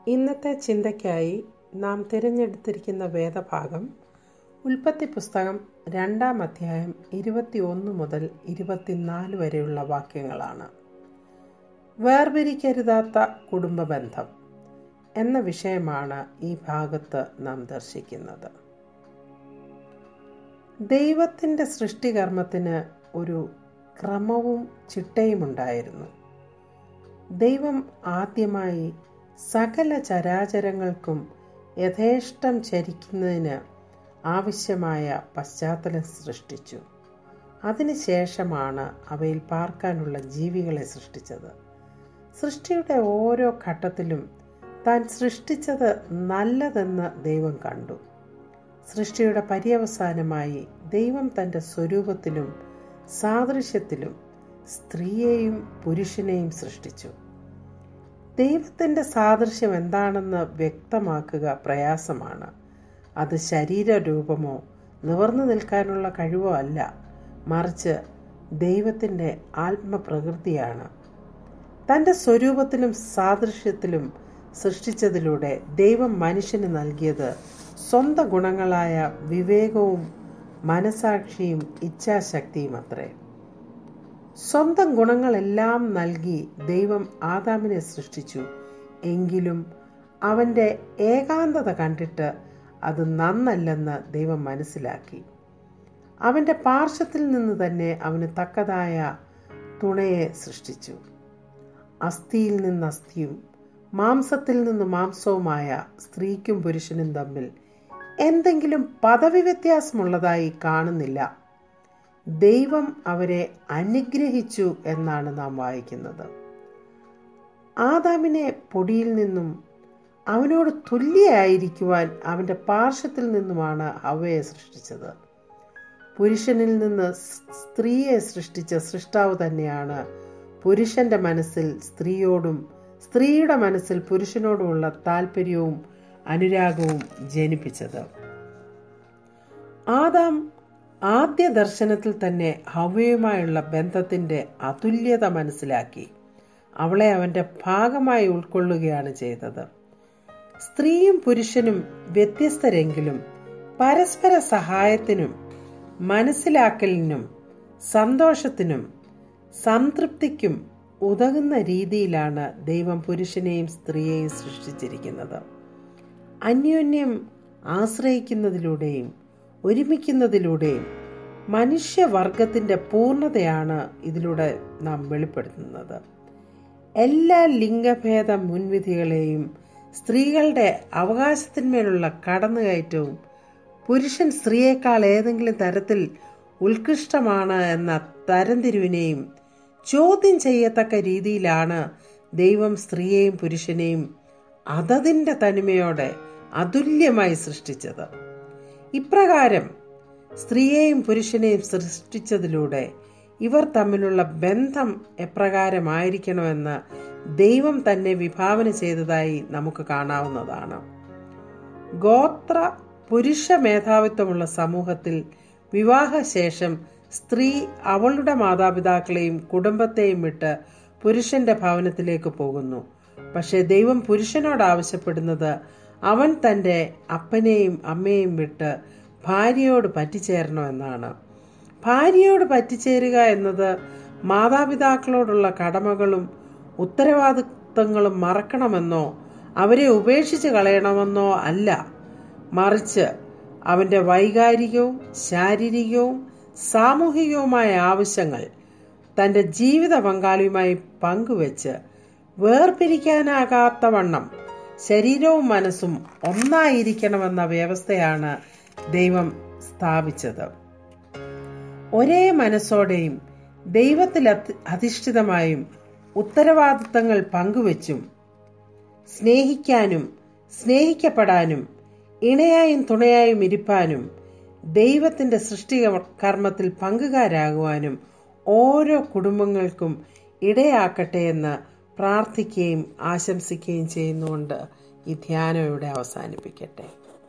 ഇന്നത്തെ ചിന്തയ്ക്കായി നാം തിരഞ്ഞെടുത്തിരിക്കുന്ന വേദഭാഗം ഉൽപ്പത്തി പുസ്തകം രണ്ടാം അധ്യായം ഇരുപത്തിയൊന്ന് മുതൽ ഇരുപത്തിനാല് വരെയുള്ള വാക്യങ്ങളാണ് വേർപിരിക്കരുതാത്ത കുടുംബ ബന്ധം എന്ന വിഷയമാണ് ഈ ഭാഗത്ത് നാം ദർശിക്കുന്നത് ദൈവത്തിൻ്റെ സൃഷ്ടികർമ്മത്തിന് ഒരു ക്രമവും ചിട്ടയും ഉണ്ടായിരുന്നു ദൈവം ആദ്യമായി സകല ചരാചരങ്ങൾക്കും യഥേഷ്ടം ചരിക്കുന്നതിന് ആവശ്യമായ പശ്ചാത്തലം സൃഷ്ടിച്ചു അതിനുശേഷമാണ് അവയിൽ പാർക്കാനുള്ള ജീവികളെ സൃഷ്ടിച്ചത് സൃഷ്ടിയുടെ ഓരോ ഘട്ടത്തിലും താൻ സൃഷ്ടിച്ചത് നല്ലതെന്ന് ദൈവം കണ്ടു സൃഷ്ടിയുടെ പര്യവസാനമായി ദൈവം തൻ്റെ സ്വരൂപത്തിലും സാദൃശ്യത്തിലും സ്ത്രീയെയും പുരുഷനെയും സൃഷ്ടിച്ചു ദൈവത്തിൻ്റെ സാദൃശ്യം എന്താണെന്ന് വ്യക്തമാക്കുക പ്രയാസമാണ് അത് ശരീരരൂപമോ നിവർന്നു നിൽക്കാനുള്ള കഴിവോ അല്ല മറിച്ച് ദൈവത്തിൻ്റെ ആത്മപ്രകൃതിയാണ് തൻ്റെ സ്വരൂപത്തിലും സാദൃശ്യത്തിലും സൃഷ്ടിച്ചതിലൂടെ ദൈവം മനുഷ്യന് നൽകിയത് സ്വന്തം ഗുണങ്ങളായ വിവേകവും മനസാക്ഷിയും ഇച്ഛാശക്തിയും അത്രേ സ്വന്തം ഗുണങ്ങളെല്ലാം നൽകി ദൈവം ആദാമിനെ സൃഷ്ടിച്ചു എങ്കിലും അവൻ്റെ ഏകാന്തത കണ്ടിട്ട് അത് നന്നല്ലെന്ന് ദൈവം മനസ്സിലാക്കി അവൻ്റെ പാർശ്വത്തിൽ നിന്ന് തന്നെ അവന് തക്കതായ തുണയെ സൃഷ്ടിച്ചു അസ്ഥിയിൽ നിന്ന് അസ്ഥിയും മാംസത്തിൽ നിന്ന് മാംസവുമായ സ്ത്രീക്കും പുരുഷനും തമ്മിൽ എന്തെങ്കിലും പദവി വ്യത്യാസമുള്ളതായി കാണുന്നില്ല ദൈവം അവരെ അനുഗ്രഹിച്ചു എന്നാണ് നാം വായിക്കുന്നത് ആദാമിനെ പൊടിയിൽ നിന്നും അവനോട് തുല്യയായിരിക്കുവാൻ അവൻ്റെ പാർശ്വത്തിൽ നിന്നുമാണ് ഹവയെ സൃഷ്ടിച്ചത് പുരുഷനിൽ നിന്ന് സ്ത്രീയെ സൃഷ്ടിച്ച സൃഷ്ടാവ് തന്നെയാണ് പുരുഷന്റെ മനസ്സിൽ സ്ത്രീയോടും സ്ത്രീയുടെ മനസ്സിൽ പുരുഷനോടുമുള്ള താല്പര്യവും അനുരാഗവും ജനിപ്പിച്ചത് ആദാം ആദ്യ ദർശനത്തിൽ തന്നെ ഹവയുമായുള്ള ബന്ധത്തിന്റെ അതുല്യത മനസ്സിലാക്കി അവളെ അവന്റെ ഭാഗമായി ഉൾക്കൊള്ളുകയാണ് ചെയ്തത് സ്ത്രീയും പുരുഷനും വ്യത്യസ്തരെങ്കിലും പരസ്പര സഹായത്തിനും മനസ്സിലാക്കലിനും സന്തോഷത്തിനും സംതൃപ്തിക്കും ഉതകുന്ന രീതിയിലാണ് ദൈവം പുരുഷനെയും സ്ത്രീയെയും സൃഷ്ടിച്ചിരിക്കുന്നത് അന്യോന്യം ആശ്രയിക്കുന്നതിലൂടെയും ഒരുമിക്കുന്നതിലൂടെയും മനുഷ്യവർഗത്തിന്റെ പൂർണ്ണതയാണ് ഇതിലൂടെ നാം വെളിപ്പെടുത്തുന്നത് എല്ലാ ലിംഗഭേദ മുൻവിധികളെയും സ്ത്രീകളുടെ അവകാശത്തിന്മേലുള്ള കടന്നുകയറ്റവും പുരുഷൻ സ്ത്രീയേക്കാൾ ഏതെങ്കിലും തരത്തിൽ ഉത്കൃഷ്ടമാണ് എന്ന തരംതിരിവിനെയും ചോദ്യം ചെയ്യത്തക്ക രീതിയിലാണ് ദൈവം സ്ത്രീയെയും പുരുഷനെയും അതതിൻ്റെ തനിമയോടെ അതുല്യമായി സൃഷ്ടിച്ചത് ഇപ്രകാരം സ്ത്രീയെയും പുരുഷനെയും സൃഷ്ടിച്ചതിലൂടെ ഇവർ തമ്മിലുള്ള ബന്ധം എപ്രകാരമായിരിക്കണമെന്ന് ദൈവം തന്നെ വിഭാവന ചെയ്തതായി നമുക്ക് കാണാവുന്നതാണ് ഗോത്ര പുരുഷ മേധാവിത്വമുള്ള സമൂഹത്തിൽ വിവാഹശേഷം സ്ത്രീ അവളുടെ മാതാപിതാക്കളെയും കുടുംബത്തെയും വിട്ട് പുരുഷന്റെ ഭവനത്തിലേക്ക് പോകുന്നു പക്ഷേ ദൈവം പുരുഷനോട് ആവശ്യപ്പെടുന്നത് അവൻ തൻ്റെ അപ്പനെയും അമ്മയെയും വിട്ട് ഭാര്യയോട് പറ്റിച്ചേരണമെന്നാണ് ഭാര്യയോട് പറ്റിച്ചേരുക എന്നത് മാതാപിതാക്കളോടുള്ള കടമകളും ഉത്തരവാദിത്വങ്ങളും മറക്കണമെന്നോ അവരെ ഉപേക്ഷിച്ച് കളയണമെന്നോ അല്ല മറിച്ച് അവന്റെ വൈകാരികവും ശാരീരികവും സാമൂഹികവുമായ ആവശ്യങ്ങൾ തന്റെ ജീവിത പങ്കാളിയുമായി പങ്കുവെച്ച് വേർപിരിക്കാനാകാത്ത വണ്ണം ശരീരവും മനസ്സും ഒന്നായിരിക്കണമെന്ന വ്യവസ്ഥയാണ് ദൈവം സ്ഥാപിച്ചത് ഒരേ മനസ്സോടെയും ദൈവത്തിൽ അധിഷ്ഠിതമായും ഉത്തരവാദിത്തങ്ങൾ പങ്കുവച്ചും സ്നേഹിക്കാനും സ്നേഹിക്കപ്പെടാനും ഇണയായും തുണയായും ഇരിപ്പാനും ദൈവത്തിന്റെ സൃഷ്ടി കർമ്മത്തിൽ പങ്കുകാരാകുവാനും ഓരോ കുടുംബങ്ങൾക്കും ഇടയാക്കട്ടെ എന്ന് പ്രാർത്ഥിക്കുകയും ആശംസിക്കുകയും ചെയ്യുന്നുകൊണ്ട് ഈ ധ്യാനം ഇവിടെ അവസാനിപ്പിക്കട്ടെ